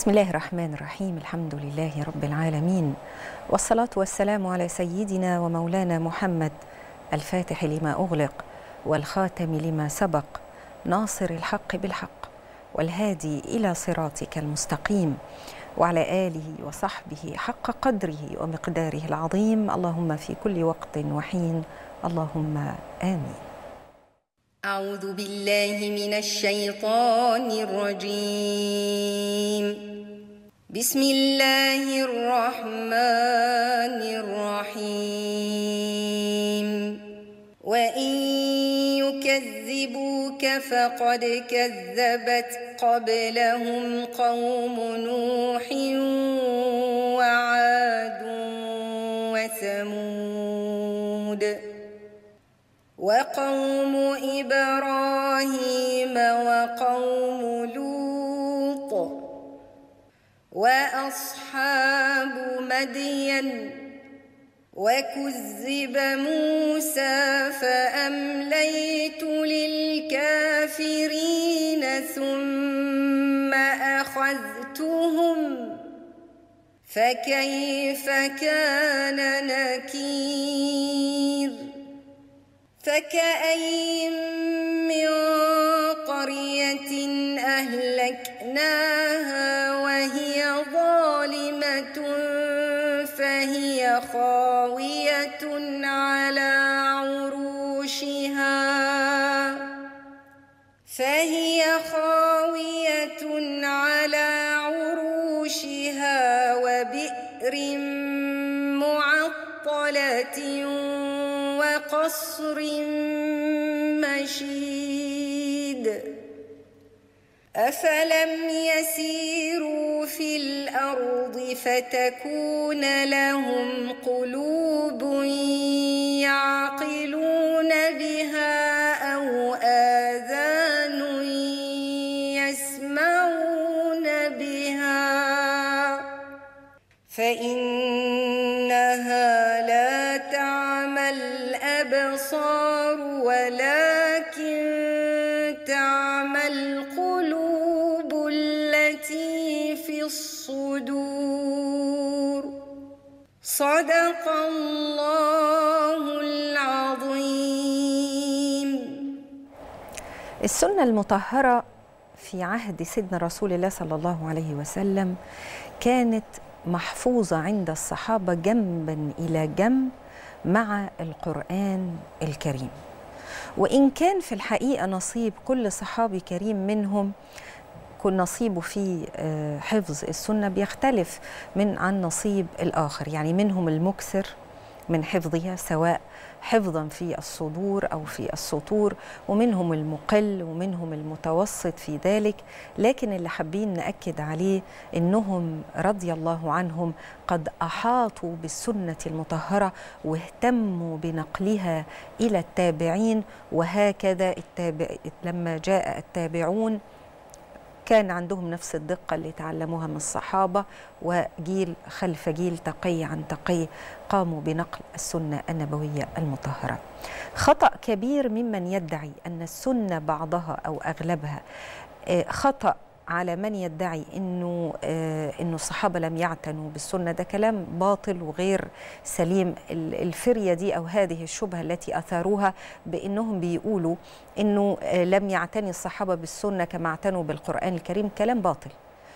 بسم الله الرحمن الرحيم الحمد لله رب العالمين والصلاة والسلام على سيدنا ومولانا محمد الفاتح لما أغلق والخاتم لما سبق ناصر الحق بالحق والهادي إلى صراطك المستقيم وعلى آله وصحبه حق قدره ومقداره العظيم اللهم في كل وقت وحين اللهم آمين أعوذ بالله من الشيطان الرجيم بسم الله الرحمن الرحيم وإن يكذبوك فقد كذبت قبلهم قوم نوح وعاد وثمود وقوم إبراهيم وقوم لوط وأصحاب مدين وكذب موسى فأمليت للكافرين ثم أخذتهم فكيف كان نكير فكأي من قرية أهلكناها وهي ظالمة فهي خاوية على عروشها فهي خاوية على عروشها وبئر معطلة وقصر مشيد أفلم يسيروا في الأرض فتكون لهم قلوب يعقلون بها أو آذان يسمعون بها فإنها لا تعمى الأبصار ولكن تعمى القلوب التي في الصدور صدق الله العظيم السنة المطهرة في عهد سيدنا رسول الله صلى الله عليه وسلم كانت محفوظة عند الصحابة جنبا إلى جنب مع القرآن الكريم وإن كان في الحقيقة نصيب كل صحابي كريم منهم كل نصيبه في حفظ السنة بيختلف من عن نصيب الآخر يعني منهم المكثر من حفظها سواء حفظا في الصدور او في السطور ومنهم المقل ومنهم المتوسط في ذلك لكن اللي حابين ناكد عليه انهم رضي الله عنهم قد احاطوا بالسنه المطهره واهتموا بنقلها الى التابعين وهكذا التابع لما جاء التابعون كان عندهم نفس الدقة اللي تعلموها من الصحابة وجيل خلف جيل تقي عن تقي قاموا بنقل السنة النبوية المطهرة خطأ كبير ممن يدعي أن السنة بعضها أو أغلبها خطأ على من يدعي انه آه انه الصحابه لم يعتنوا بالسنه ده كلام باطل وغير سليم الفريه دي او هذه الشبهه التي اثاروها بانهم بيقولوا انه آه لم يعتني الصحابه بالسنه كما اعتنوا بالقران الكريم كلام باطل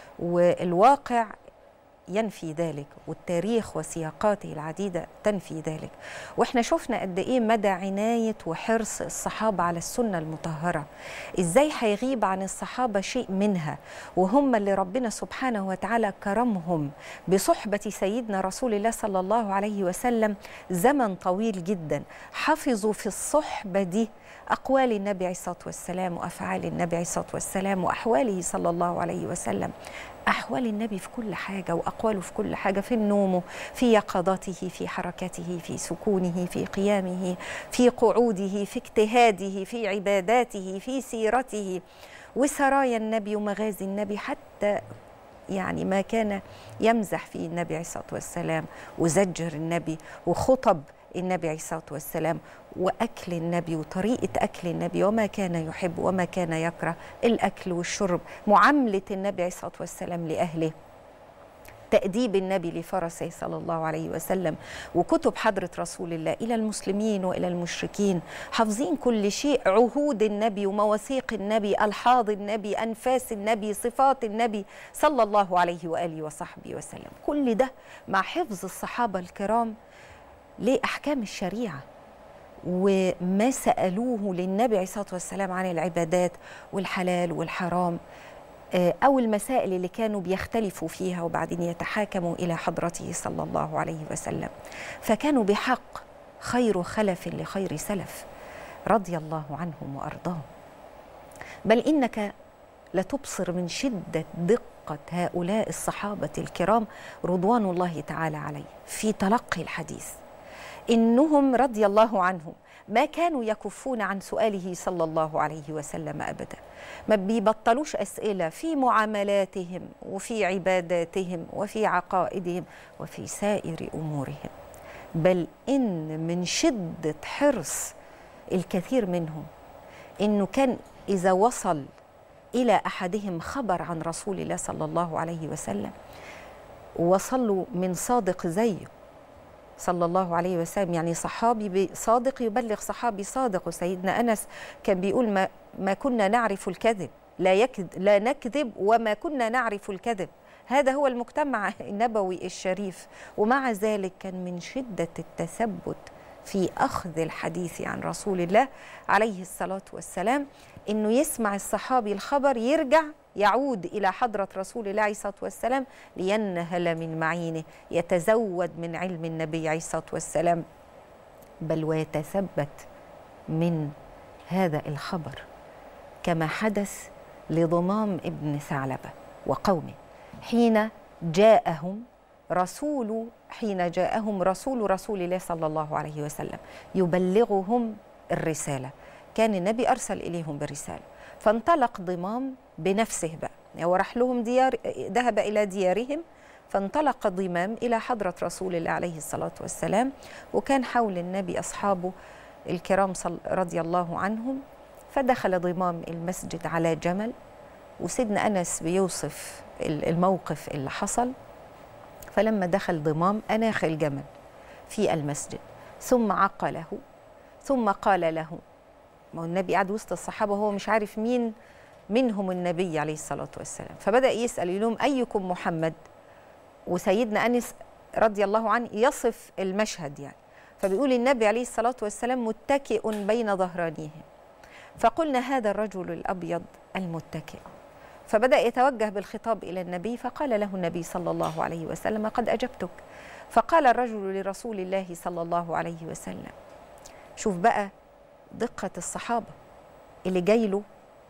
والواقع ينفي ذلك والتاريخ وسياقاته العديدة تنفي ذلك واحنا شفنا قد ايه مدى عناية وحرص الصحابة على السنة المطهرة ازاي هيغيب عن الصحابة شيء منها وهم اللي ربنا سبحانه وتعالى كرمهم بصحبة سيدنا رسول الله صلى الله عليه وسلم زمن طويل جدا حفظوا في الصحبة دي أقوال النبي عليه الصلاة والسلام وأفعال النبي عليه الصلاة والسلام وأحواله صلى الله عليه وسلم أحوال النبي في كل حاجة وأقواله في كل حاجة في نومه في يقظته في حركته في سكونه في قيامه في قعوده في اجتهاده في عباداته في سيرته وسرايا النبي ومغازي النبي حتى يعني ما كان يمزح فيه النبي عليه الصلاه والسلام وزجر النبي وخطب النبي عليه الصلاة والسلام وأكل النبي وطريقة أكل النبي وما كان يحب وما كان يكره الأكل والشرب معاملة النبي عليه الصلاة والسلام لأهله تأديب النبي لفرسه صلى الله عليه وسلم وكتب حضرة رسول الله إلى المسلمين وإلى المشركين حافظين كل شيء عهود النبي ومواثيق النبي ألحاظ النبي أنفاس النبي صفات النبي صلى الله عليه وآله وصحبه وسلم كل ده مع حفظ الصحابة الكرام لأحكام الشريعة وما سألوه للنبي عليه الصلاة والسلام عن العبادات والحلال والحرام أو المسائل اللي كانوا بيختلفوا فيها وبعدين يتحاكموا إلى حضرته صلى الله عليه وسلم فكانوا بحق خير خلف لخير سلف رضي الله عنهم وأرضاهم بل إنك لتبصر من شدة دقة هؤلاء الصحابة الكرام رضوان الله تعالى عليه في تلقي الحديث إنهم رضي الله عنهم ما كانوا يكفون عن سؤاله صلى الله عليه وسلم ابدا ما بيبطلوش اسئله في معاملاتهم وفي عباداتهم وفي عقائدهم وفي سائر امورهم بل ان من شده حرص الكثير منهم انه كان اذا وصل الى احدهم خبر عن رسول الله صلى الله عليه وسلم وصلوا من صادق زيه صلى الله عليه وسلم يعني صحابي صادق يبلغ صحابي صادق وسيدنا انس كان بيقول ما, ما كنا نعرف الكذب لا يكذب لا نكذب وما كنا نعرف الكذب هذا هو المجتمع النبوي الشريف ومع ذلك كان من شده التثبت في اخذ الحديث عن رسول الله عليه الصلاه والسلام انه يسمع الصحابي الخبر يرجع يعود إلى حضرة رسول الله عليه الصلاة والسلام لينهل من معينه يتزود من علم النبي عليه الصلاة والسلام بل ويتثبت من هذا الخبر كما حدث لضمام ابن ثعلبة وقومه حين جاءهم رسول حين جاءهم رسول رسول الله صلى الله عليه وسلم يبلغهم الرسالة كان النبي أرسل إليهم برسالة فانطلق ضمام بنفسه بقى يعني هو راح لهم ديار ذهب إلى ديارهم فانطلق ضمام إلى حضرة رسول الله عليه الصلاة والسلام وكان حول النبي أصحابه الكرام رضي الله عنهم فدخل ضمام المسجد على جمل وسيدنا أنس بيوصف الموقف اللي حصل فلما دخل ضمام أناخ الجمل في المسجد ثم عقله ثم قال له ما هو النبي قاعد وسط الصحابه وهو مش عارف مين منهم النبي عليه الصلاه والسلام فبدا يسال يقول لهم ايكم محمد وسيدنا انس رضي الله عنه يصف المشهد يعني فبيقول النبي عليه الصلاه والسلام متكئ بين ظهرانيهم فقلنا هذا الرجل الابيض المتكئ فبدا يتوجه بالخطاب الى النبي فقال له النبي صلى الله عليه وسلم قد اجبتك فقال الرجل لرسول الله صلى الله عليه وسلم شوف بقى دقة الصحابة اللي جاي له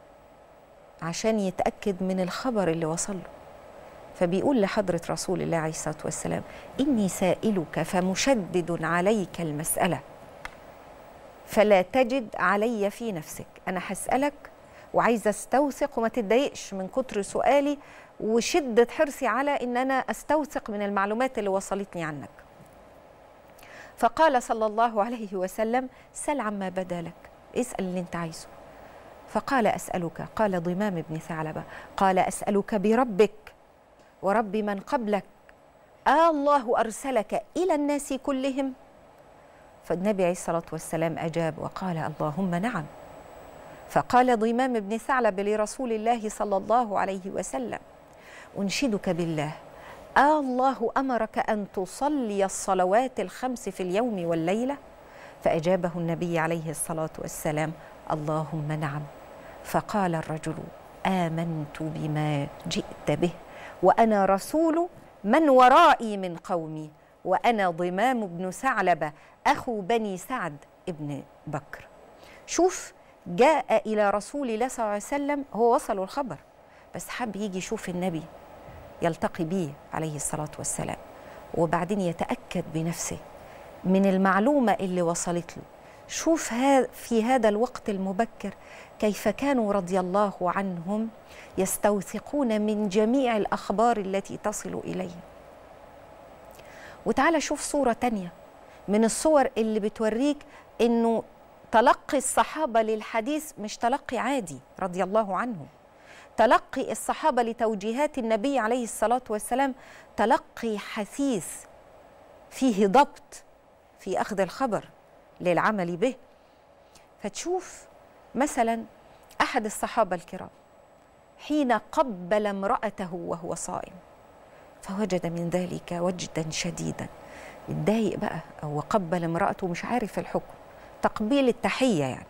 عشان يتأكد من الخبر اللي وصل له فبيقول لحضرة رسول الله عليه الصلاة والسلام إني سائلك فمشدد عليك المسألة فلا تجد علي في نفسك أنا هسألك وعايزة استوثق وما تتضايقش من كتر سؤالي وشدة حرصي على إن أنا استوثق من المعلومات اللي وصلتني عنك فقال صلى الله عليه وسلم سل عما بدا لك اسأل اللي انت عايزه فقال أسألك قال ضمام بن ثعلبة قال أسألك بربك ورب من قبلك آه الله أرسلك إلى الناس كلهم فالنبي عليه الصلاة والسلام أجاب وقال اللهم نعم فقال ضمام بن ثعلب لرسول الله صلى الله عليه وسلم أنشدك بالله آه الله أمرك أن تصلي الصلوات الخمس في اليوم والليلة فأجابه النبي عليه الصلاة والسلام اللهم نعم فقال الرجل آمنت بما جئت به وأنا رسول من ورائي من قومي وأنا ضمام بن ثعلبة أخو بني سعد ابن بكر شوف جاء إلى رسول الله صلى الله عليه وسلم هو وصل الخبر بس حب يجي يشوف النبي يلتقي به عليه الصلاة والسلام وبعدين يتأكد بنفسه من المعلومة اللي وصلت له شوف في هذا الوقت المبكر كيف كانوا رضي الله عنهم يستوثقون من جميع الأخبار التي تصل إليهم وتعالى شوف صورة تانية من الصور اللي بتوريك انه تلقي الصحابه للحديث مش تلقي عادي رضي الله عنهم تلقي الصحابه لتوجيهات النبي عليه الصلاه والسلام تلقي حثيث فيه ضبط في اخذ الخبر للعمل به فتشوف مثلا احد الصحابه الكرام حين قبل امراته وهو صائم فوجد من ذلك وجدا شديدا اتضايق بقى او قبل امراته مش عارف الحكم تقبيل التحيه يعني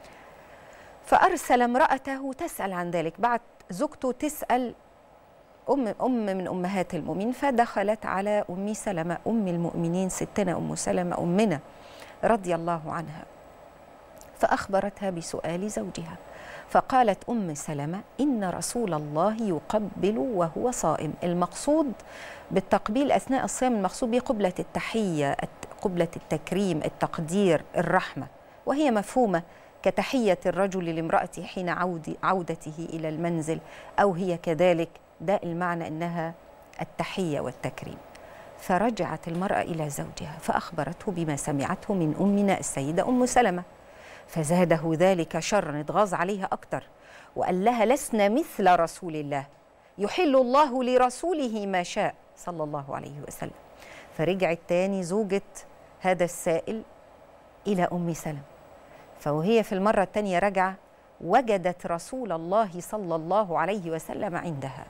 فارسل امراته تسال عن ذلك بعد زوجته تسال ام ام من امهات المؤمنين فدخلت على ام سلمه ام المؤمنين ستنا ام سلمه امنا رضي الله عنها فاخبرتها بسؤال زوجها فقالت ام سلمه ان رسول الله يقبل وهو صائم المقصود بالتقبيل اثناء الصيام المقصود به قبله التحيه قبله التكريم التقدير الرحمه وهي مفهومه كتحيه الرجل لامراته حين عود عودته الى المنزل او هي كذلك ده المعنى انها التحيه والتكريم فرجعت المراه الى زوجها فاخبرته بما سمعته من امنا السيده ام سلمه فزاده ذلك شرا اتغاظ عليها اكتر وقال لها لسنا مثل رسول الله يحل الله لرسوله ما شاء صلى الله عليه وسلم فرجعت تاني زوجة هذا السائل إلى أم سلمة فوهي في المرة الثانية رجع وجدت رسول الله صلى الله عليه وسلم عندها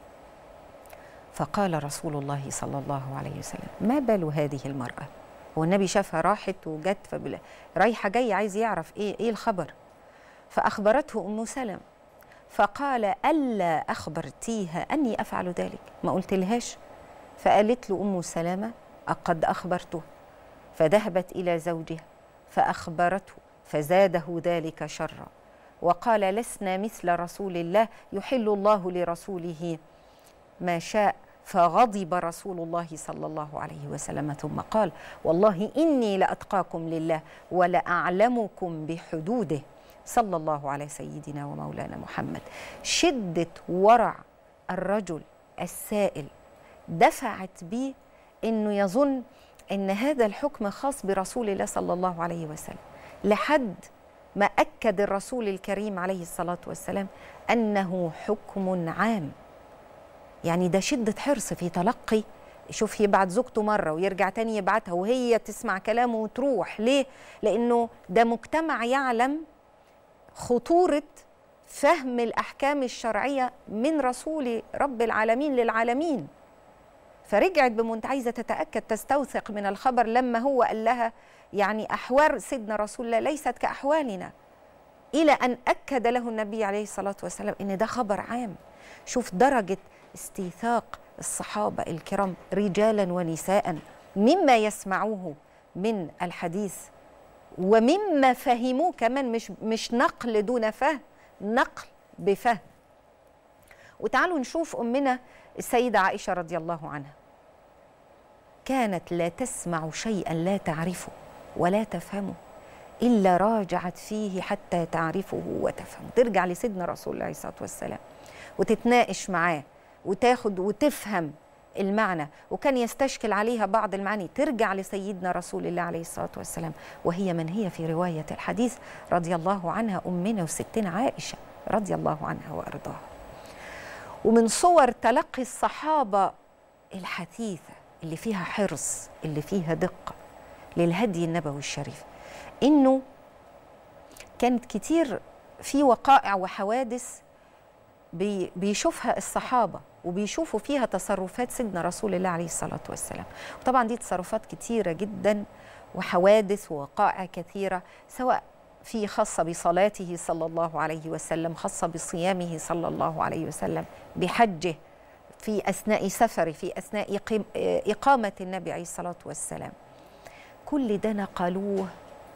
فقال رسول الله صلى الله عليه وسلم ما بال هذه المرأة والنبي شافها راحت وجت فبلا رايحة جاية عايز يعرف إيه إيه الخبر فأخبرته أم سلمة فقال ألا أخبرتيها أني أفعل ذلك ما قلت لهاش فقالت له أم سلمة أقد أخبرته فذهبت إلى زوجها فأخبرته فزاده ذلك شرا وقال لسنا مثل رسول الله يحل الله لرسوله ما شاء فغضب رسول الله صلى الله عليه وسلم ثم قال والله إني لأتقاكم لله ولأعلمكم بحدوده صلى الله على سيدنا ومولانا محمد شدة ورع الرجل السائل دفعت به انه يظن ان هذا الحكم خاص برسول الله صلى الله عليه وسلم لحد ما اكد الرسول الكريم عليه الصلاه والسلام انه حكم عام يعني ده شده حرص في تلقي شوف يبعت زوجته مره ويرجع تاني يبعتها وهي تسمع كلامه وتروح ليه لانه ده مجتمع يعلم خطوره فهم الاحكام الشرعيه من رسول رب العالمين للعالمين فرجعت بمنت عايزه تتاكد تستوثق من الخبر لما هو قال لها يعني احوال سيدنا رسول الله ليست كاحوالنا الى ان اكد له النبي عليه الصلاه والسلام ان ده خبر عام شوف درجه استيثاق الصحابه الكرام رجالا ونساء مما يسمعوه من الحديث ومما فهموه كمان مش مش نقل دون فهم نقل بفهم وتعالوا نشوف امنا السيده عائشه رضي الله عنها كانت لا تسمع شيئا لا تعرفه ولا تفهمه الا راجعت فيه حتى تعرفه وتفهمه ترجع لسيدنا رسول الله عليه الصلاه والسلام وتتناقش معاه وتاخد وتفهم المعنى وكان يستشكل عليها بعض المعاني ترجع لسيدنا رسول الله عليه الصلاه والسلام وهي من هي في روايه الحديث رضي الله عنها امنا وستنا عائشه رضي الله عنها وارضاها ومن صور تلقي الصحابه الحثيثه اللي فيها حرص اللي فيها دقه للهدي النبوي الشريف انه كانت كتير في وقائع وحوادث بي بيشوفها الصحابه وبيشوفوا فيها تصرفات سيدنا رسول الله عليه الصلاه والسلام وطبعا دي تصرفات كتيره جدا وحوادث ووقائع كثيره سواء في خاصه بصلاته صلى الله عليه وسلم خاصه بصيامه صلى الله عليه وسلم بحجه في اثناء سفره في اثناء اقامه النبي عليه الصلاه والسلام كل ده نقلوه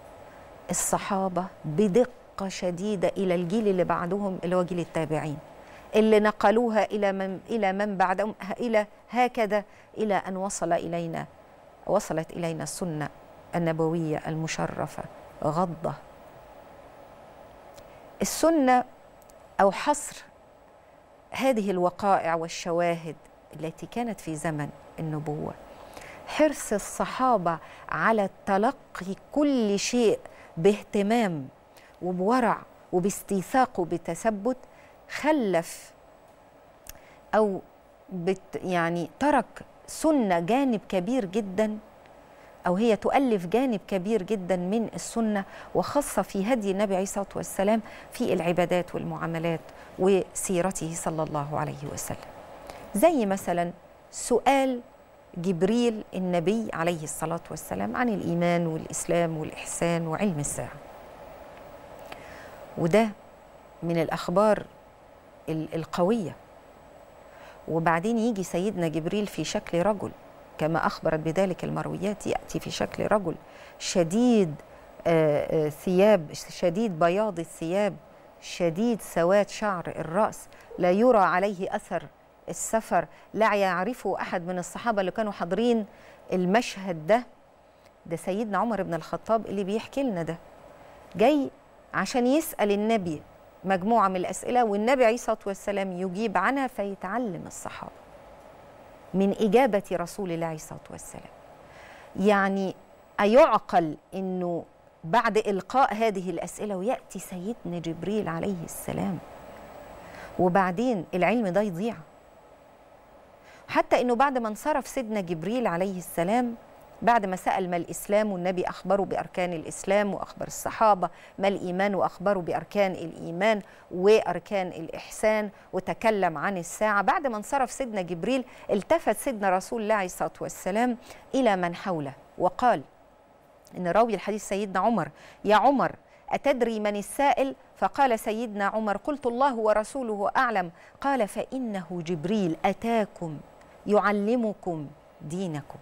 الصحابه بدقه شديده الى الجيل اللي بعدهم اللي هو جيل التابعين اللي نقلوها الى من الى من بعدهم الى هكذا الى ان وصل الينا وصلت الينا السنه النبويه المشرفه غضه السنه او حصر هذه الوقائع والشواهد التي كانت في زمن النبوه حرص الصحابة على تلقي كل شيء باهتمام وبورع وباستيثاق وبتثبت خلف أو بت يعني ترك سنة جانب كبير جدا أو هي تؤلف جانب كبير جدا من السنة وخاصة في هدي النبي عليه الصلاة والسلام في العبادات والمعاملات وسيرته صلى الله عليه وسلم زي مثلا سؤال جبريل النبي عليه الصلاة والسلام عن الإيمان والإسلام والإحسان وعلم الساعة وده من الأخبار القوية وبعدين يجي سيدنا جبريل في شكل رجل كما أخبرت بذلك المرويات يأتي في شكل رجل شديد ثياب شديد بياض الثياب شديد سواد شعر الرأس لا يرى عليه أثر السفر لا يعرفه أحد من الصحابة اللي كانوا حاضرين المشهد ده ده سيدنا عمر بن الخطاب اللي بيحكي لنا ده جاي عشان يسأل النبي مجموعة من الأسئلة والنبي عليه الصلاة والسلام يجيب عنها فيتعلم الصحابة من إجابة رسول الله عليه الصلاة والسلام يعني أيعقل أنه بعد إلقاء هذه الأسئلة ويأتي سيدنا جبريل عليه السلام وبعدين العلم ده يضيع حتى أنه بعد ما انصرف سيدنا جبريل عليه السلام بعد ما سأل ما الإسلام والنبي أخبره بأركان الإسلام وأخبر الصحابة ما الإيمان وأخبره بأركان الإيمان وأركان الإحسان وتكلم عن الساعة بعد ما انصرف سيدنا جبريل التفت سيدنا رسول الله عليه الصلاة والسلام إلى من حوله وقال إن راوي الحديث سيدنا عمر يا عمر أتدري من السائل؟ فقال سيدنا عمر قلت الله ورسوله أعلم قال فإنه جبريل أتاكم يعلمكم دينكم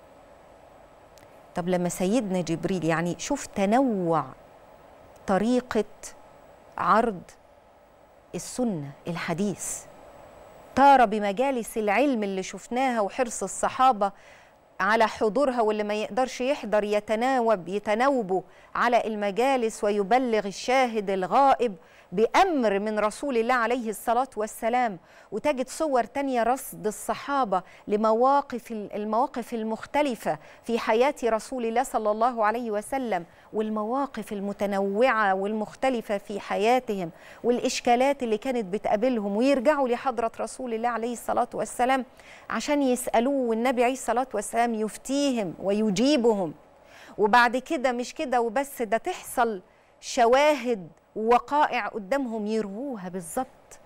طب لما سيدنا جبريل يعني شوف تنوع طريقة عرض السنة الحديث طار بمجالس العلم اللي شفناها وحرص الصحابة على حضورها واللي ما يقدرش يحضر يتناوب يتناوبوا على المجالس ويبلغ الشاهد الغائب بأمر من رسول الله عليه الصلاة والسلام وتجد صور تانية رصد الصحابة لمواقف المواقف المختلفة في حياة رسول الله صلى الله عليه وسلم والمواقف المتنوعة والمختلفة في حياتهم والإشكالات اللي كانت بتقابلهم ويرجعوا لحضرة رسول الله عليه الصلاة والسلام عشان يسألوه والنبي عليه الصلاة والسلام يفتيهم ويجيبهم وبعد كده مش كده وبس ده تحصل شواهد ووقائع قدامهم يرووها بالظبط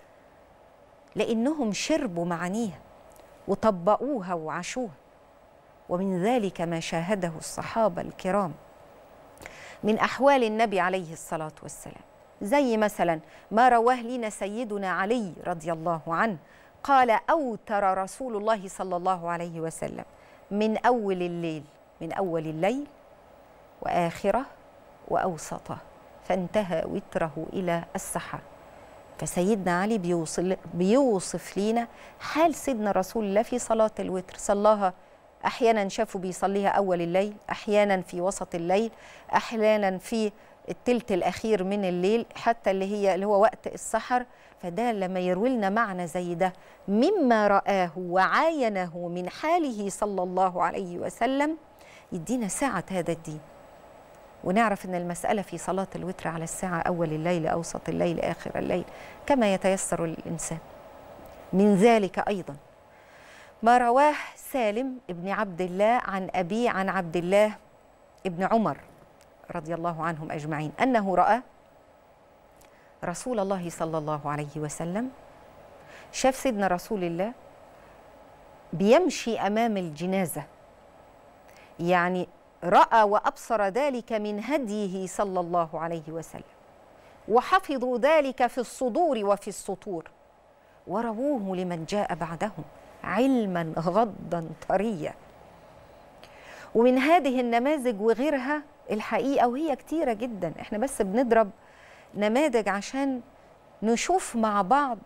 لانهم شربوا معانيها وطبقوها وعاشوها ومن ذلك ما شاهده الصحابه الكرام من احوال النبي عليه الصلاه والسلام زي مثلا ما رواه لنا سيدنا علي رضي الله عنه قال اوتر رسول الله صلى الله عليه وسلم من اول الليل من اول الليل واخره واوسطه فانتهى وتره الى السحر فسيدنا علي بيوصل بيوصف لينا حال سيدنا رسول الله في صلاه الوتر صلاها احيانا شافوا بيصليها اول الليل احيانا في وسط الليل احيانا في التلت الاخير من الليل حتى اللي هي اللي هو وقت السحر فده لما يروي لنا معنى زي ده مما رآه وعاينه من حاله صلى الله عليه وسلم يدينا سعة هذا الدين ونعرف ان المسألة في صلاة الوتر على الساعة أول الليل أوسط الليل آخر الليل كما يتيسر الإنسان من ذلك أيضا ما رواه سالم ابن عبد الله عن أبي عن عبد الله ابن عمر رضي الله عنهم أجمعين أنه رأى رسول الله صلى الله عليه وسلم شاف سيدنا رسول الله بيمشي امام الجنازه يعني راى وابصر ذلك من هديه صلى الله عليه وسلم وحفظوا ذلك في الصدور وفي السطور ورووه لمن جاء بعدهم علما غضا طريا ومن هذه النماذج وغيرها الحقيقه وهي كتيره جدا احنا بس بنضرب نماذج عشان نشوف مع بعض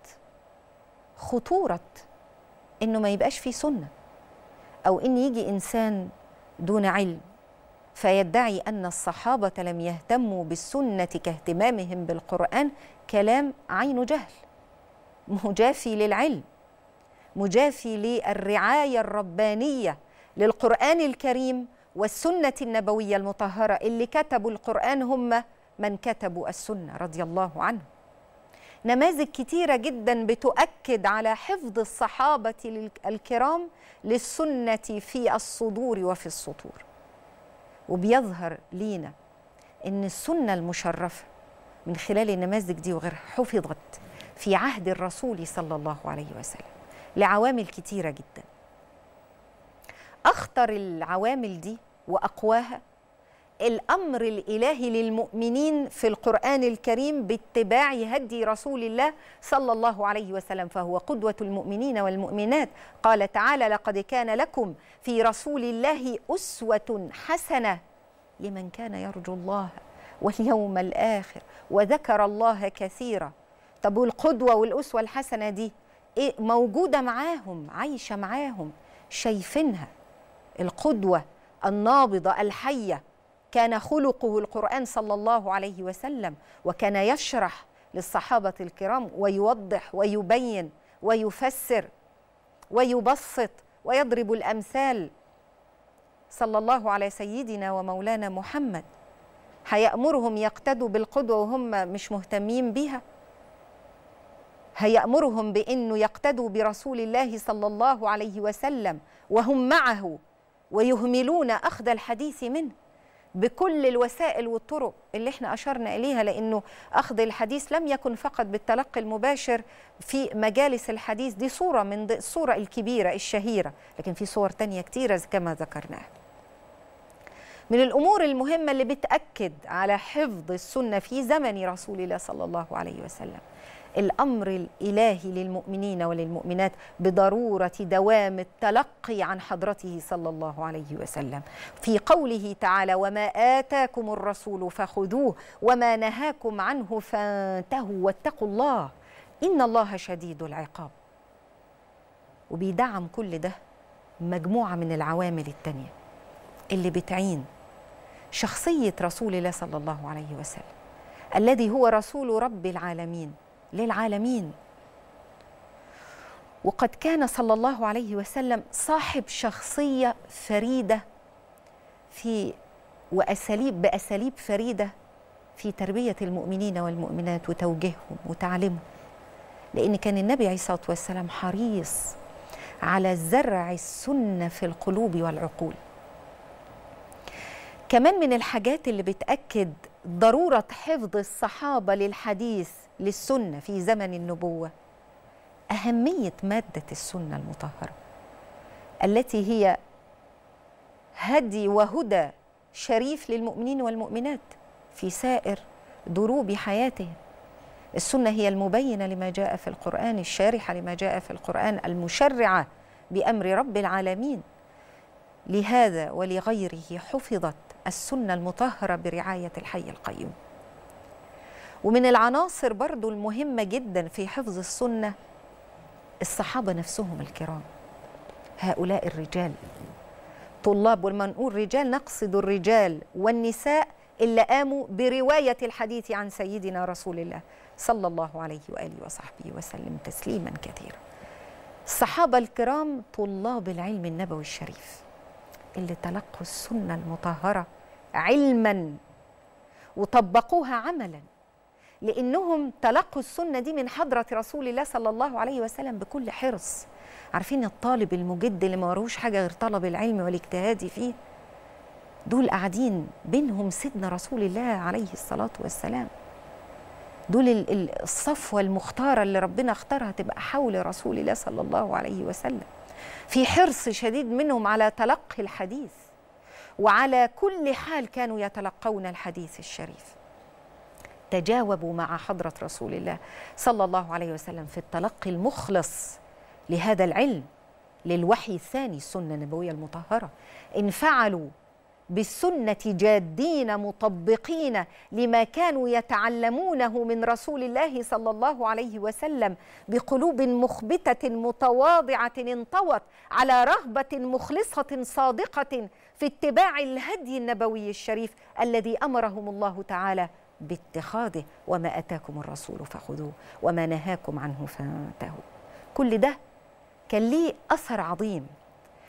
خطورة إنه ما يبقاش في سنة أو إن يجي إنسان دون علم فيدعي أن الصحابة لم يهتموا بالسنة كاهتمامهم بالقرآن كلام عين جهل مجافي للعلم مجافي للرعاية الربانية للقرآن الكريم والسنة النبوية المطهرة اللي كتبوا القرآن هم من كتبوا السنة رضي الله عنهم نماذج كتيرة جدا بتؤكد على حفظ الصحابة الكرام للسنة في الصدور وفي السطور وبيظهر لينا ان السنة المشرفة من خلال النماذج دي وغيرها حفظت في عهد الرسول صلى الله عليه وسلم لعوامل كتيرة جدا أخطر العوامل دي وأقواها الامر الالهي للمؤمنين في القران الكريم باتباع هدي رسول الله صلى الله عليه وسلم فهو قدوه المؤمنين والمؤمنات قال تعالى لقد كان لكم في رسول الله اسوه حسنه لمن كان يرجو الله واليوم الاخر وذكر الله كثيرا طب والقدوه والاسوه الحسنه دي إيه موجوده معاهم عايشه معاهم شايفينها القدوه النابضه الحيه كان خلقه القرآن صلى الله عليه وسلم وكان يشرح للصحابة الكرام ويوضح ويبين ويفسر ويبسط ويضرب الأمثال صلى الله على سيدنا ومولانا محمد هيأمرهم يقتدوا بالقدوة وهم مش مهتمين بيها هيأمرهم بأنه يقتدوا برسول الله صلى الله عليه وسلم وهم معه ويهملون أخذ الحديث منه بكل الوسائل والطرق اللي احنا اشرنا اليها لانه اخذ الحديث لم يكن فقط بالتلقي المباشر في مجالس الحديث دي صوره من الصوره الكبيره الشهيره لكن في صور تانية كتيره كما ذكرناها من الامور المهمه اللي بتاكد على حفظ السنه في زمن رسول الله صلى الله عليه وسلم الامر الالهي للمؤمنين وللمؤمنات بضروره دوام التلقي عن حضرته صلى الله عليه وسلم في قوله تعالى وما اتاكم الرسول فخذوه وما نهاكم عنه فانتهوا واتقوا الله ان الله شديد العقاب وبيدعم كل ده مجموعه من العوامل التانيه اللي بتعين شخصيه رسول الله صلى الله عليه وسلم الذي هو رسول رب العالمين للعالمين وقد كان صلى الله عليه وسلم صاحب شخصيه فريده في واساليب باساليب فريده في تربيه المؤمنين والمؤمنات وتوجيههم وتعليمهم لان كان النبي عليه الصلاه والسلام حريص على زرع السنه في القلوب والعقول كمان من الحاجات اللي بتاكد ضروره حفظ الصحابه للحديث للسنه في زمن النبوه اهميه ماده السنه المطهره التي هي هدي وهدى شريف للمؤمنين والمؤمنات في سائر دروب حياتهم السنه هي المبينه لما جاء في القران الشارحه لما جاء في القران المشرعه بامر رب العالمين لهذا ولغيره حفظت السنه المطهره برعايه الحي القيوم ومن العناصر برضو المهمه جدا في حفظ السنه الصحابه نفسهم الكرام هؤلاء الرجال طلاب ولما نقول رجال نقصد الرجال والنساء اللي قاموا بروايه الحديث عن سيدنا رسول الله صلى الله عليه واله وصحبه وسلم تسليما كثيرا الصحابه الكرام طلاب العلم النبوي الشريف اللي تلقوا السنه المطهره علما وطبقوها عملا لانهم تلقوا السنه دي من حضره رسول الله صلى الله عليه وسلم بكل حرص عارفين الطالب المجد اللي ما وروش حاجه غير طلب العلم والاجتهاد فيه دول قاعدين بينهم سيدنا رسول الله عليه الصلاه والسلام دول الصفوه المختاره اللي ربنا اختارها تبقى حول رسول الله صلى الله عليه وسلم في حرص شديد منهم على تلقي الحديث وعلى كل حال كانوا يتلقون الحديث الشريف تجاوبوا مع حضرة رسول الله صلى الله عليه وسلم في التلقي المخلص لهذا العلم للوحي الثاني السنة النبوية المطهرة انفعلوا بالسنة جادين مطبقين لما كانوا يتعلمونه من رسول الله صلى الله عليه وسلم بقلوب مخبتة متواضعة انطوت على رغبة مخلصة صادقة في اتباع الهدي النبوي الشريف الذي أمرهم الله تعالى باتخاذه وما اتاكم الرسول فخذوه وما نهاكم عنه فانتهوا كل ده كان ليه اثر عظيم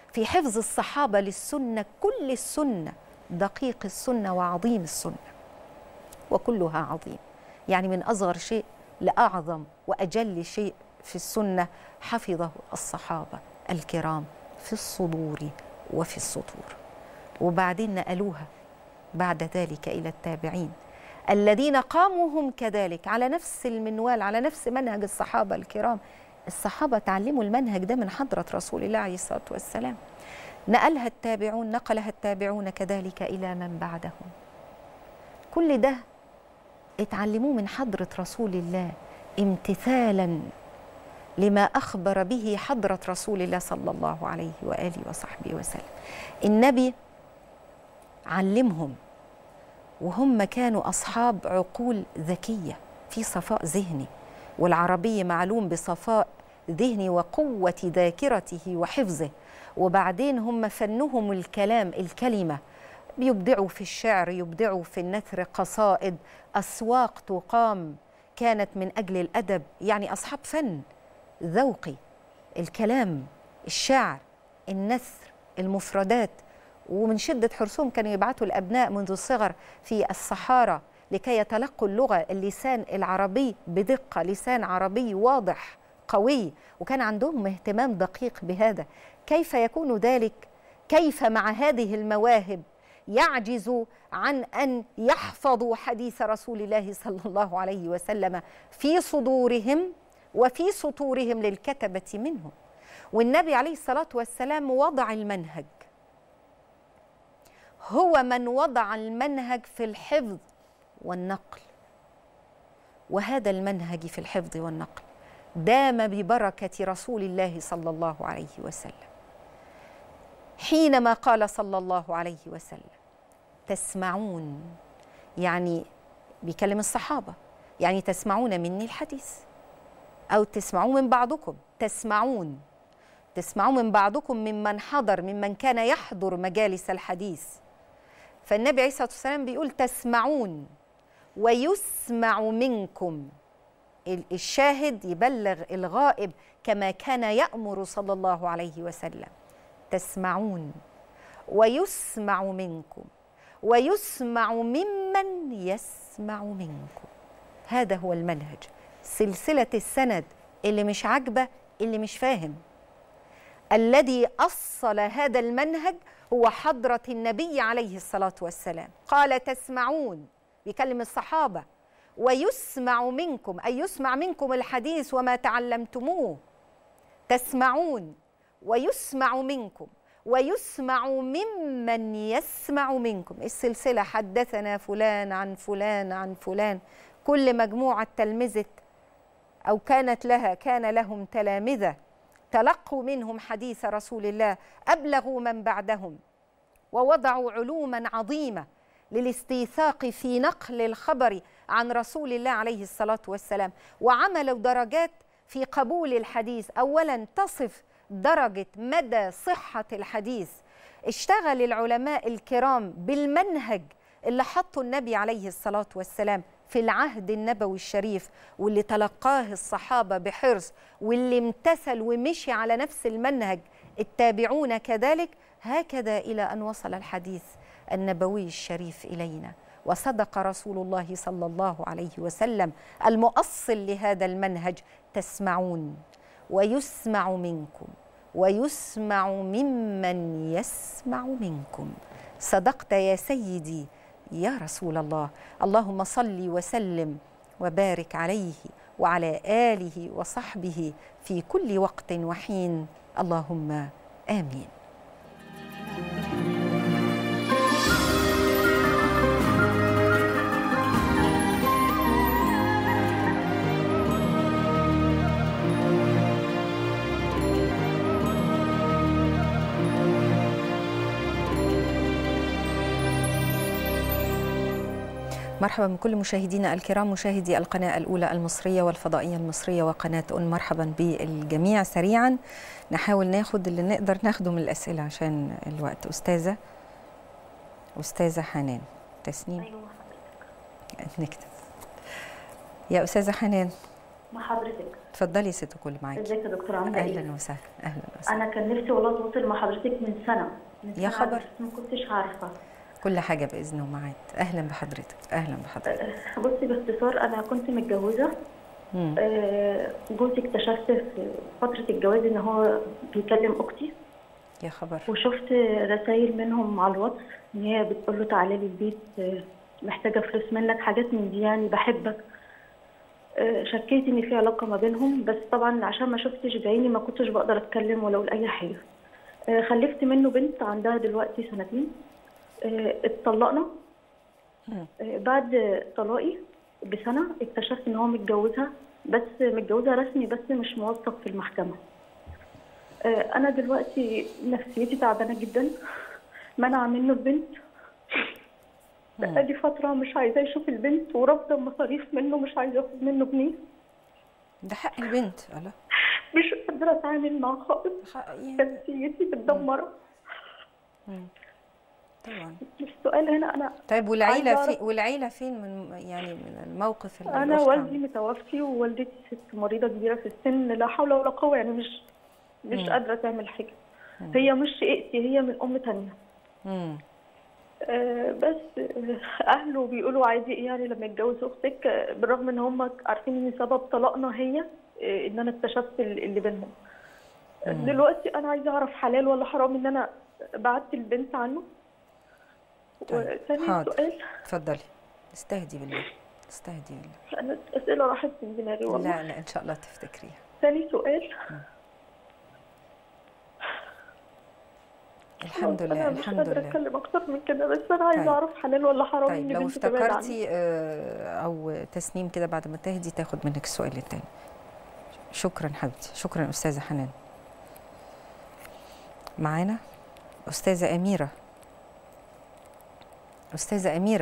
في حفظ الصحابة للسنة كل السنة دقيق السنة وعظيم السنة وكلها عظيم يعني من أصغر شيء لأعظم وأجل شيء في السنة حفظه الصحابة الكرام في الصدور وفي السطور وبعدين نقلوها بعد ذلك إلى التابعين الذين قاموا هم كذلك على نفس المنوال على نفس منهج الصحابة الكرام الصحابة تعلموا المنهج ده من حضرة رسول الله عليه الصلاة والسلام نقلها التابعون نقلها التابعون كذلك إلى من بعدهم كل ده اتعلموه من حضرة رسول الله امتثالا لما أخبر به حضرة رسول الله صلى الله عليه وآله وصحبه وسلم النبي علمهم وهم كانوا أصحاب عقول ذكية في صفاء ذهني والعربي معلوم بصفاء ذهني وقوة ذاكرته وحفظه وبعدين هم فنهم الكلام الكلمة بيبدعوا في الشعر يبدعوا في النثر قصائد أسواق تقام كانت من أجل الأدب يعني أصحاب فن ذوقي الكلام الشعر النثر المفردات ومن شدة حرصهم كانوا يبعثوا الأبناء منذ الصغر في الصحارى لكي يتلقوا اللغة اللسان العربي بدقة لسان عربي واضح قوي وكان عندهم اهتمام دقيق بهذا كيف يكون ذلك كيف مع هذه المواهب يعجز عن ان يحفظوا حديث رسول الله صلى الله عليه وسلم في صدورهم وفي سطورهم للكتبه منهم والنبي عليه الصلاه والسلام وضع المنهج هو من وضع المنهج في الحفظ والنقل وهذا المنهج في الحفظ والنقل دام ببركه رسول الله صلى الله عليه وسلم حينما قال صلى الله عليه وسلم تسمعون يعني بيكلم الصحابه يعني تسمعون مني الحديث او تسمعون من بعضكم تسمعون تسمعون من بعضكم ممن حضر ممن كان يحضر مجالس الحديث فالنبي عليه الصلاه والسلام بيقول تسمعون ويسمع منكم الشاهد يبلغ الغائب كما كان يامر صلى الله عليه وسلم تسمعون ويسمع منكم ويسمع ممن يسمع منكم هذا هو المنهج سلسله السند اللي مش عاجبه اللي مش فاهم الذي اصل هذا المنهج هو حضره النبي عليه الصلاه والسلام قال تسمعون بيكلم الصحابه ويسمع منكم اي يسمع منكم الحديث وما تعلمتموه تسمعون ويسمع منكم ويسمع ممن يسمع منكم السلسله حدثنا فلان عن فلان عن فلان كل مجموعه تلمذه او كانت لها كان لهم تلامذه تلقوا منهم حديث رسول الله ابلغوا من بعدهم ووضعوا علوما عظيمه للاستيثاق في نقل الخبر عن رسول الله عليه الصلاه والسلام وعملوا درجات في قبول الحديث اولا تصف درجه مدى صحه الحديث اشتغل العلماء الكرام بالمنهج اللي حطه النبي عليه الصلاه والسلام في العهد النبوي الشريف واللي تلقاه الصحابه بحرص واللي امتثل ومشي على نفس المنهج التابعون كذلك هكذا الى ان وصل الحديث النبوي الشريف الينا وصدق رسول الله صلى الله عليه وسلم المؤصل لهذا المنهج تسمعون ويسمع منكم ويسمع ممن يسمع منكم صدقت يا سيدي يا رسول الله اللهم صل وسلم وبارك عليه وعلى اله وصحبه في كل وقت وحين اللهم امين مرحبا بكل مشاهدينا الكرام مشاهدي القناة الأولى المصرية والفضائية المصرية وقناة أم مرحبا بالجميع سريعا نحاول ناخد اللي نقدر ناخده من الأسئلة عشان الوقت أستاذة أستاذة حنان تسنيم ايوه نكتب يا أستاذة حنان مع حضرتك اتفضلي ست كل معاكي ازيك يا دكتور عامله ايه اهلا وسهلا اهلا وسهلا انا كان نفسي والله اتواصل مع حضرتك من سنه من يا سنة خبر. بس ما كنتش عارفه كل حاجه باذن ومعاد اهلا بحضرتك اهلا بحضرتك أه، بصي باختصار انا كنت متجوزه مم. أه، جوزي اكتشفت في فتره الجواز ان هو بيكلم اختي يا خبر وشفت رسائل منهم على الواتس ان هي بتقول له تعالى لي البيت أه، محتاجه فلوس منك حاجات من دي يعني بحبك أه، شكيت ان في علاقه ما بينهم بس طبعا عشان ما شفتش بعيني ما كنتش بقدر اتكلم ولا اقول اي حاجه أه، خلفت منه بنت عندها دلوقتي سنتين أه، اتطلقنا مم. أه، بعد طلاقي بسنه اكتشفت ان هو متجوزها بس متجوزها رسمي بس مش موثق في المحكمه أه، انا دلوقتي نفسيتي تعبانه جدا منع منه البنت مم. بقالي فتره مش عايزاه يشوف البنت ورافضه مصاريف منه مش عايزه اخد منه جنيه ده حق البنت الله مش قادره اتعامل معاه خالص حق يعني نفسيتي متدمره مم. طبعا السؤال هنا انا طيب والعيله عايزة في والعيله فين من يعني من الموقف اللي انا الأخت والدي عملته؟ متوفي ووالدتي ست مريضه كبيره في السن لا حول ولا قوه يعني مش مش مم. قادره تعمل حاجه هي مش شقتي هي من ام تانية مم. آه، بس آه، اهله بيقولوا عادي إيه يعني لما يتجوز اختك آه، بالرغم ان هم عارفين ان سبب طلاقنا هي آه، ان انا اكتشفت ال- اللي بينهم آه، دلوقتي انا عايزه اعرف حلال ولا حرام ان انا بعدت البنت عنه طيب، وثاني حاضر. سؤال اتفضلي استهدي بالله استهدي بالله انا اسئله راحت من دماغي والله لا لا ان شاء الله تفتكريها ثاني سؤال الحمد انا لله مش الحمد قادره لله اتكلم اكتر من كده بس انا عايزه طيب. اعرف حلال ولا حرام طيب ان لو بنتي تبعد عني افتكرتي آه، او تسنيم كده بعد ما تهدي تاخد منك السؤال التاني شكرا حبيبتي شكرا استاذه حنان معانا استاذه اميره استاذه اميره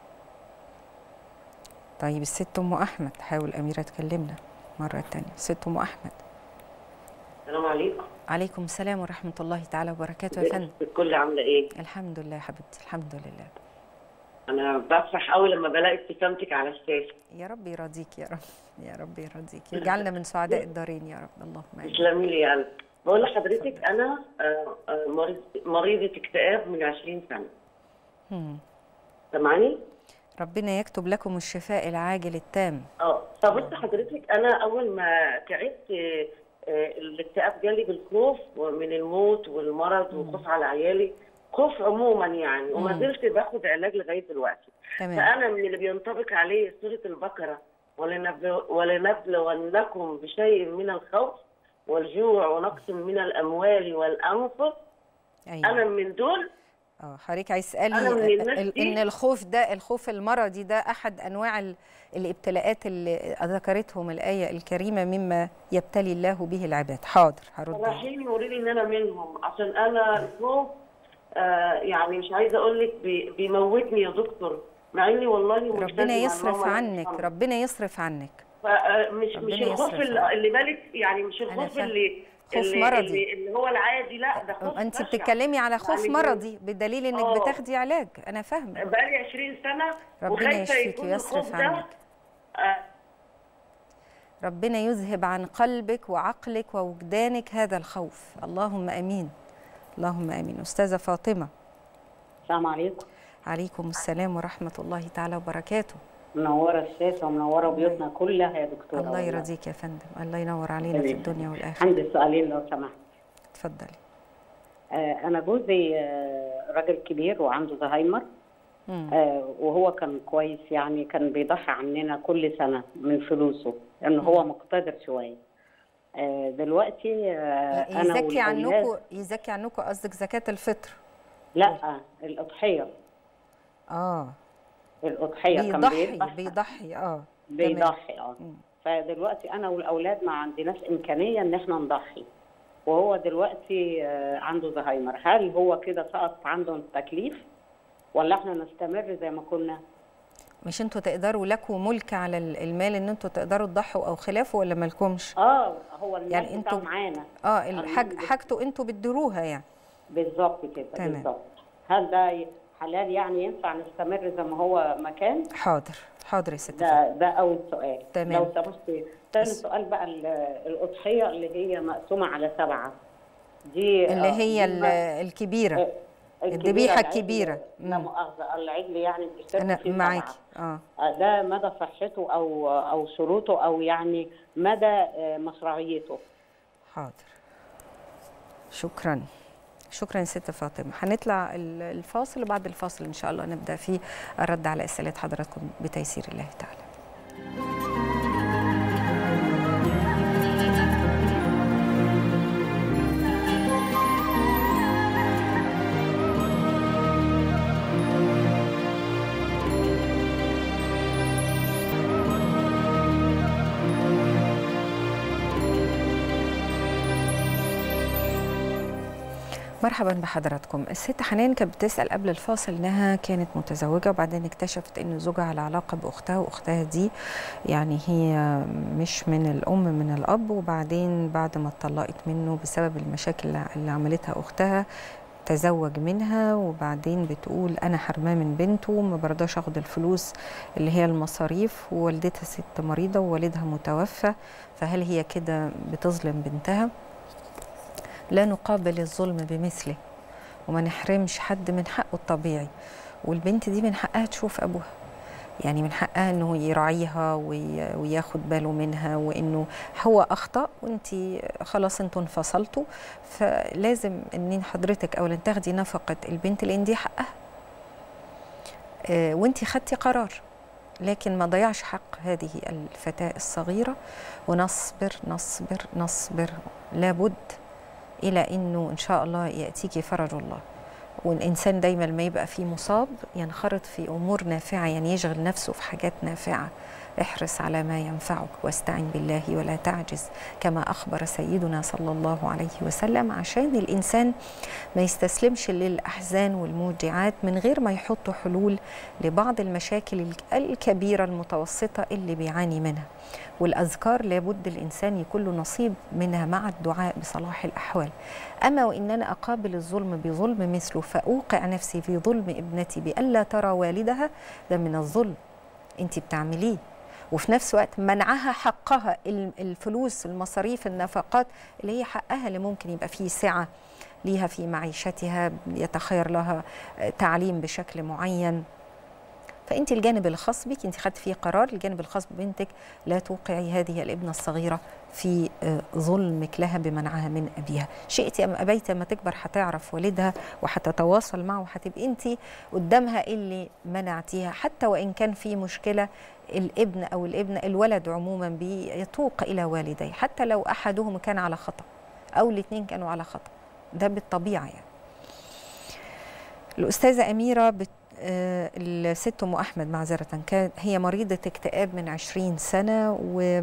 طيب الست ام احمد حاول اميره تكلمنا مره تانية ست ام احمد السلام عليكم عليكم السلام ورحمه الله تعالى وبركاته يا فندم الكل عامله ايه الحمد لله يا حبيبتي الحمد لله انا بفرح قوي لما بلاقي ابتسامتك على الشاشه يا رب يرضيك يا رب يا رب يرضيك يجعلنا من سعداء الدارين يا رب اللهم امين تسلمي لي يا قلبي بقول لحضرتك انا آه، آه، مريض مريضه اكتئاب من 20 سنه مم. سامعاني؟ ربنا يكتب لكم الشفاء العاجل التام اه فبص حضرتك انا اول ما تعبت آه، آه، الاكتئاب جالي بالخوف ومن الموت والمرض وخوف على عيالي خوف عموما يعني وما مم. زلت باخد علاج لغايه دلوقتي تمام فأنا من اللي بينطبق عليه سورة البقرة ولنبل- ولنبلونكم بشيء من الخوف والجوع ونقص من الأموال والأنفس أنا ايوه من دول اه حضرتك عايز تسالي أنا من الناس ال- دي. ان الخوف ده الخوف المرضي ده احد انواع ال- الابتلاءات اللي ذكرتهم الايه الكريمه مما يبتلي الله به العباد حاضر هرد عليك. رايحين يقولوا لي إن أنا منهم عشان أنا الخوف آه يعني مش عايزة أقول لك بي- بيموتني يا دكتور مع إني والله ملتزمة ربنا يصرف اللهم عنك يرحمه. ربنا يصرف عنك فمش ربنا مش الخوف يصرف اللي, عنك. اللي بالك يعني مش أنا الخوف فاهمة. اللي خوف اللي, مرضي. اللي, اللي هو العادي لا ده خوف انت بشع. بتتكلمي على خوف يعني مرضي بدليل انك آه. بتاخدي علاج انا فاهمه بقالي 20 سنه ربنا وخايفه يشفيك يكون ويصرف الخوف ده عنك آه، ربنا يذهب عن قلبك وعقلك ووجدانك هذا الخوف اللهم امين اللهم امين استاذه فاطمه السلام عليكم عليكم السلام ورحمه الله تعالى وبركاته منوره الشاشه ومنوره بيوتنا كلها يا دكتوره الله والله. يرضيك يا فندم الله ينور علينا في الدنيا والاخره عندي سؤالين لو سمحت اتفضلي آه انا جوزي آه راجل كبير وعنده زهايمر مم. آه وهو كان كويس يعني كان بيضحي عننا كل سنه من فلوسه لان هو مقتدر شويه آه دلوقتي آه انا يزكي والأولاد- عنكم يزكي عنكم قصدك زكاه الفطر لا الاضحيه اه الاضحيه كان بيضحي بيذبح بيضحي اه تمام. بيضحي اه مم. فدلوقتي انا والاولاد ما عندناش امكانيه ان احنا نضحي وهو دلوقتي آه، عنده زهايمر هل هو كده سقط عنده التكليف ولا احنا نستمر زي ما كنا مش انتوا تقدروا لكم ملك على ال- المال ان انتوا تقدروا تضحوا او خلافه ولا مالكمش اه هو المال يعني يعني انتوا- معانا اه الحاج عاملين حاجته انتوا بتديروها يعني بالظبط كده تمام. بالظبط هل ده ي- حلال يعني ينفع نستمر زي ما هو مكان حاضر حاضر يا ست فاطمة. ده ده اول سؤال تمام. لو سمحتي ثاني سؤال بقى ال- الاضحيه اللي هي مقسومه على سبعه دي اللي آه، هي دي ال- ما- الكبيرة آه، الذبيحة العجل- الكبيرة. لا مم. مؤاخذه العجل يعني بيشترك أنا فيه معاكي سبعة. اه آه، ده مدى صحته او او شروطه او يعني مدى آه، مشروعيته حاضر شكرا شكرا يا ست فاطمة هنطلع ال- الفاصل وبعد الفاصل إن شاء الله نبدأ فيه الرد على أسئلة حضراتكم بتيسير الله تعالى مرحبا بحضراتكم الست حنان كانت بتسأل قبل الفاصل انها كانت متزوجة وبعدين اكتشفت ان زوجها على علاقة باختها واختها دي يعني هي مش من الام من الاب وبعدين بعد ما اتطلقت منه بسبب المشاكل اللي عملتها اختها تزوج منها وبعدين بتقول انا حرماه من بنته ما برضاش اخد الفلوس اللي هي المصاريف ووالدتها ست مريضة ووالدها متوفى فهل هي كده بتظلم بنتها لا نقابل الظلم بمثله وما نحرمش حد من حقه الطبيعي والبنت دي من حقها تشوف ابوها يعني من حقها انه يراعيها وي- وياخد باله منها وانه هو اخطا وانت خلاص انتوا انفصلتوا فلازم ان حضرتك اولا تاخدي نفقه البنت لان دي حقها آه، وانت خدتي قرار لكن ما ضيعش حق هذه الفتاه الصغيره ونصبر نصبر نصبر لابد الى انه ان شاء الله ياتيكي فرج الله والانسان دايما ما يبقى فيه مصاب ينخرط في امور نافعه يعني يشغل نفسه في حاجات نافعه احرص على ما ينفعك واستعن بالله ولا تعجز كما اخبر سيدنا صلى الله عليه وسلم عشان الانسان ما يستسلمش للاحزان والموجعات من غير ما يحط حلول لبعض المشاكل الكبيره المتوسطه اللي بيعاني منها والاذكار لابد الانسان يكون له نصيب منها مع الدعاء بصلاح الاحوال اما وان انا اقابل الظلم بظلم مثله فاوقع نفسي في ظلم ابنتي بالا ترى والدها ده من الظلم انت بتعمليه وفي نفس الوقت منعها حقها ال- الفلوس المصاريف النفقات اللي هي حقها اللي ممكن يبقى فيه سعه ليها في معيشتها يتخير لها آه، تعليم بشكل معين فانت الجانب الخاص بك انت خدت فيه قرار الجانب الخاص ببنتك لا توقعي هذه الابنه الصغيره في آه، ظلمك لها بمنعها من ابيها شئت ام ابيت ما تكبر هتعرف والدها وهتتواصل معه وهتبقي انت قدامها اللي منعتيها حتى وان كان في مشكله الابن او الابنه الولد عموما بيتوق الى والديه حتى لو احدهم كان على خطا او الاثنين كانوا على خطا ده بالطبيعه يعني الأستاذة أميرة بت... آه، الست أم أحمد معذرة كانت هي مريضة اكتئاب من عشرين سنة و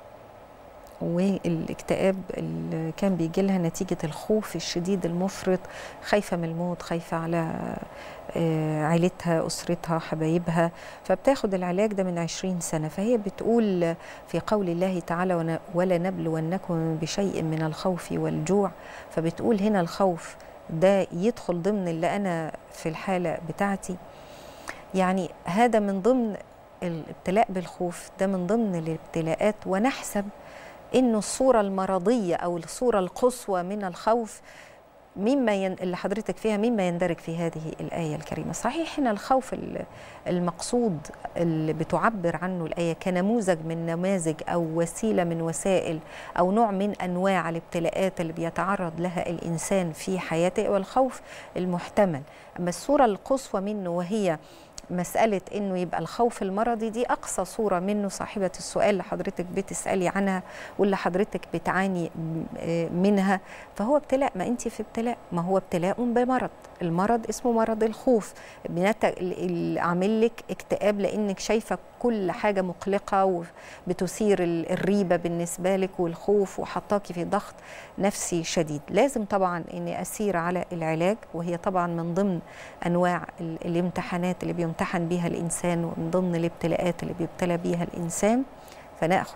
والاكتئاب اللي كان بيجي لها نتيجة الخوف الشديد المفرط خايفة من الموت خايفة على آه، عيلتها أسرتها حبايبها فبتاخد العلاج ده من عشرين سنة فهي بتقول في قول الله تعالى "ون- ولنبلونكم بشيء من الخوف والجوع فبتقول هنا الخوف ده يدخل ضمن اللي أنا في الحالة بتاعتي يعني هذا من ضمن الابتلاء بالخوف ده من ضمن الابتلاءات ونحسب انه الصوره المرضيه او الصوره القصوى من الخوف مما ين... اللي حضرتك فيها مما يندرج في هذه الآية الكريمة صحيح هنا الخوف ال- المقصود اللي بتعبر عنه الآية كنموذج من نماذج أو وسيلة من وسائل أو نوع من أنواع الابتلاءات اللي بيتعرض لها الإنسان في حياته والخوف المحتمل أما الصورة القصوى منه وهي مسألة إنه يبقى الخوف المرضي دي أقصى صورة منه صاحبة السؤال اللي حضرتك بتسألي عنها واللي حضرتك بتعاني م- منها فهو ابتلاء ما أنت في ابتلاء ما هو ابتلاء بمرض المرض اسمه مرض الخوف بنت- ال- ال- عامل لك اكتئاب لأنك شايفة كل حاجة مقلقة وبتثير ال- الريبة بالنسبة لك والخوف وحطاكي في ضغط نفسي شديد لازم طبعا اني اسير على العلاج وهي طبعا من ضمن انواع ال- الامتحانات اللي بيمتحن بيها الانسان ومن ضمن الابتلاءات اللي بيبتلى بيها الانسان فناخذ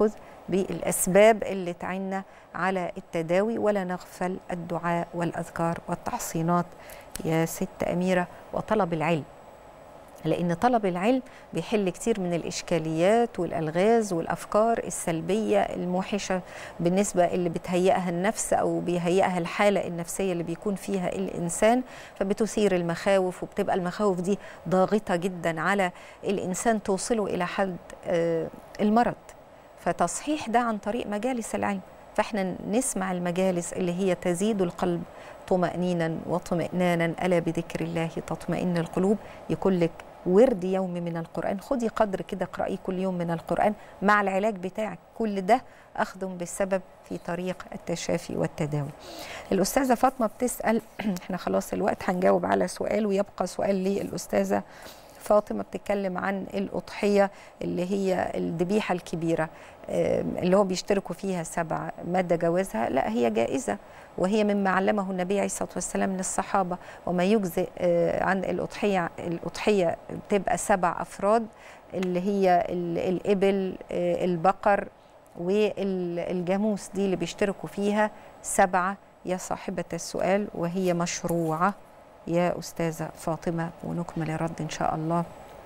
بالاسباب اللي تعيننا على التداوي ولا نغفل الدعاء والاذكار والتحصينات يا ست اميره وطلب العلم لأن طلب العلم بيحل كتير من الإشكاليات والألغاز والأفكار السلبية الموحشة بالنسبة اللي بتهيئها النفس أو بيهيئها الحالة النفسية اللي بيكون فيها الإنسان فبتثير المخاوف وبتبقى المخاوف دي ضاغطة جدا على الإنسان توصله إلى حد آه، المرض فتصحيح ده عن طريق مجالس العلم فاحنا نسمع المجالس اللي هي تزيد القلب طمأنينا واطمئنانا ألا بذكر الله تطمئن القلوب يكون لك ورد يومي من القرآن خدي قدر كده اقرأي كل يوم من القرآن مع العلاج بتاعك كل ده أخذ بالسبب في طريق التشافي والتداوي الأستاذة فاطمة بتسأل احنا خلاص الوقت هنجاوب على سؤال ويبقى سؤال للأستاذة فاطمة بتتكلم عن الأضحية اللي هي الذبيحة الكبيرة آم، اللي هو بيشتركوا فيها سبع مدى جوازها لا هي جائزة وهي مما علمه النبي عليه الصلاة والسلام للصحابة وما يجزئ آه، عن الأضحية الأضحية بتبقى سبع أفراد اللي هي ال- الإبل آه، البقر والجاموس دي اللي بيشتركوا فيها سبعة يا صاحبة السؤال وهي مشروعة يا أستاذة فاطمة ونكمل الرد إن شاء الله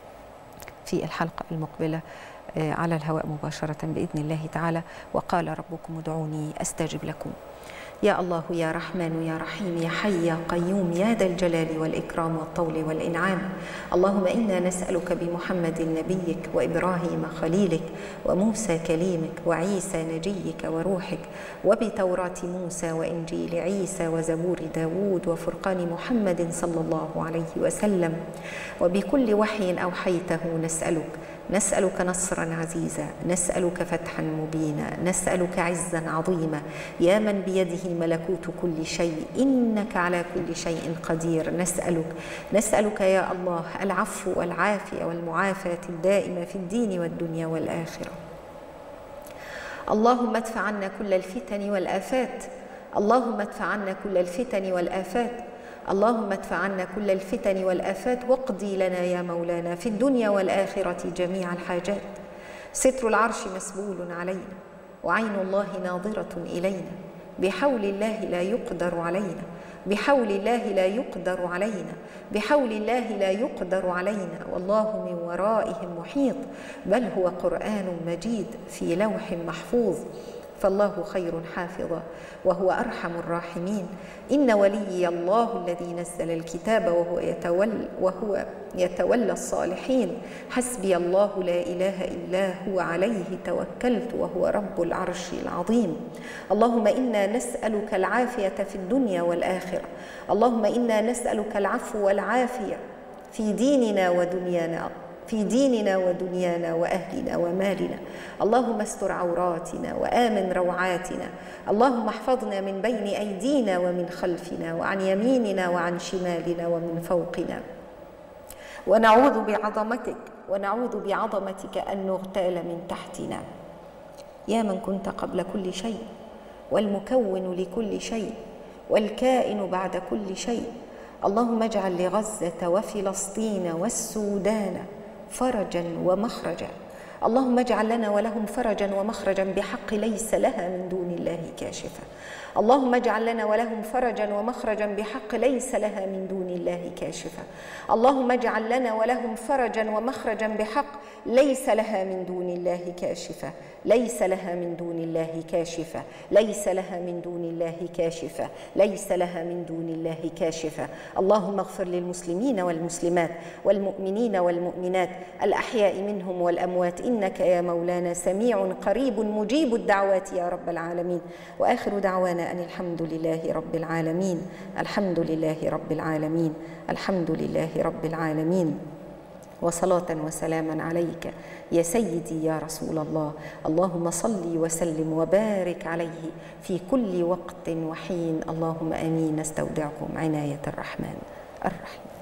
في الحلقة المقبلة آه، على الهواء مباشرة بإذن الله تعالى وقال ربكم ادعوني أستجب لكم يا الله يا رحمن يا رحيم يا حي يا قيوم يا ذا الجلال والإكرام والطول والإنعام اللهم إنا نسألك بمحمد نبيك وإبراهيم خليلك وموسى كليمك وعيسى نجيك وروحك وبتوراة موسى وإنجيل عيسى وزبور داود وفرقان محمد صلى الله عليه وسلم وبكل وحي أوحيته نسألك نسألك نصرا عزيزا نسألك فتحا مبينا نسألك عزا عظيما يا من بيده ملكوت كل شيء إنك على كل شيء قدير نسألك نسألك يا الله العفو والعافية والمعافاة الدائمة في الدين والدنيا والآخرة اللهم ادفع عنا كل الفتن والآفات اللهم ادفع عنا كل الفتن والآفات اللهم ادفع عنا كل الفتن والآفات واقضي لنا يا مولانا في الدنيا والآخرة جميع الحاجات ستر العرش مسبول علينا وعين الله ناظرة إلينا بحول الله لا يقدر علينا بحول الله لا يقدر علينا بحول الله لا يقدر علينا والله من ورائهم محيط بل هو قرآن مجيد في لوح محفوظ فالله خير حافظا وهو ارحم الراحمين ان وليي الله الذي نزل الكتاب وهو يتولى وهو يتولى الصالحين حسبي الله لا اله الا هو عليه توكلت وهو رب العرش العظيم اللهم انا نسالك العافيه في الدنيا والاخره اللهم انا نسالك العفو والعافيه في ديننا ودنيانا في ديننا ودنيانا واهلنا ومالنا اللهم استر عوراتنا وامن روعاتنا اللهم احفظنا من بين ايدينا ومن خلفنا وعن يميننا وعن شمالنا ومن فوقنا ونعوذ بعظمتك ونعوذ بعظمتك ان نغتال من تحتنا يا من كنت قبل كل شيء والمكون لكل شيء والكائن بعد كل شيء اللهم اجعل لغزه وفلسطين والسودان فرجا ومخرجا اللهم اجعل لنا ولهم فرجا ومخرجا بحق ليس لها من دون الله كاشفه اللهم اجعل لنا ولهم فرجا ومخرجا بحق ليس لها من دون الله كاشفه اللهم اجعل لنا ولهم فرجا ومخرجا بحق ليس لها من دون الله كاشفه ليس لها من دون الله كاشفه ليس لها من دون الله كاشفه ليس لها من دون الله كاشفه اللهم اغفر للمسلمين والمسلمات والمؤمنين والمؤمنات الاحياء منهم والاموات انك يا مولانا سميع قريب مجيب الدعوات يا رب العالمين واخر دعوانا ان الحمد لله رب العالمين الحمد لله رب العالمين الحمد لله رب العالمين وصلاة وسلاما عليك يا سيدي يا رسول الله اللهم صل وسلم وبارك عليه في كل وقت وحين اللهم امين نستودعكم عناية الرحمن الرحيم